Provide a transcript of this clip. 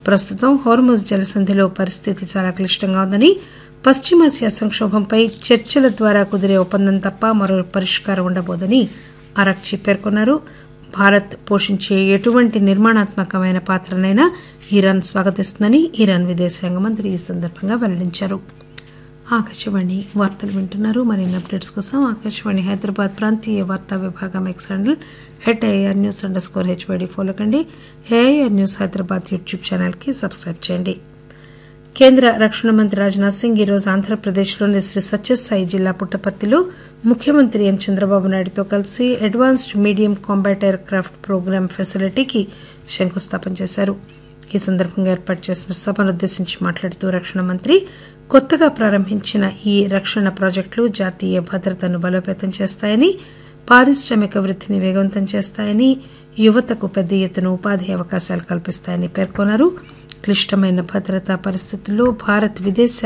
ప్రస్తుతం హోర్ముజ్ జలసంధిలో పరిస్థితి చాలా క్లిష్టంగా ఉందని పశ్చిమాసియా సంక్షోభంపై చర్చల ద్వారా కుదిరే ఒప్పందం తప్ప మరో పరిష్కారం ఉండబోదని అరాగ్చీ పేర్కొన్నారు భారత్ పోషించే ఎటువంటి నిర్మాణాత్మకమైన పాత్రనైనా ఇరాన్ స్వాగతిస్తుందని ఇరాన్ విదేశాంగ మంత్రి ఈ సందర్భంగా వెల్లడించారు ఆకాశవాణి వార్తలు వింటున్నారు మరిన్ని అప్డేట్స్ కోసం ఆకాశవాణి హైదరాబాద్ ప్రాంతీయ వార్తా విభాగం X handle at AIR news under score HYD follow కండి ఏఆర్ న్యూస్ హైదరాబాద్ యూట్యూబ్ ఛానల్కి సబ్స్క్రైబ్ చేయండి కేంద్ర రక్షణ మంత్రి రాజ్నాథ్ సింగ్ ఈరోజు ఆంధ్రప్రదేశ్లోని శ్రీ సత్యసాయి జిల్లా పుట్టపర్తిలో ముఖ్యమంత్రి ఎన్ చంద్రబాబు నాయుడుతో కలిసి advanced medium combat aircraft programme ఫెసిలిటీకి శంకుస్థాపన చేశారు ఈ సందర్భంగా ఏర్పాటు చేసిన సభను ఉద్దేశించి మాట్లాడుతూ రక్షణ మంత్రి కొత్తగా ప్రారంభించిన ఈ రక్షణ ప్రాజెక్టులు జాతీయ భద్రతను బలోపేతం చేస్తాయని పారిశ్రామిక వృద్ధిని వేగవంతం చేస్తాయని యువతకు పెద్ద ఎత్తున ఉపాధి అవకాశాలు కల్పిస్తాయని పేర్కొన్నారు క్లిష్టమైన భద్రతా పరిస్థితుల్లో భారత్ విదేశ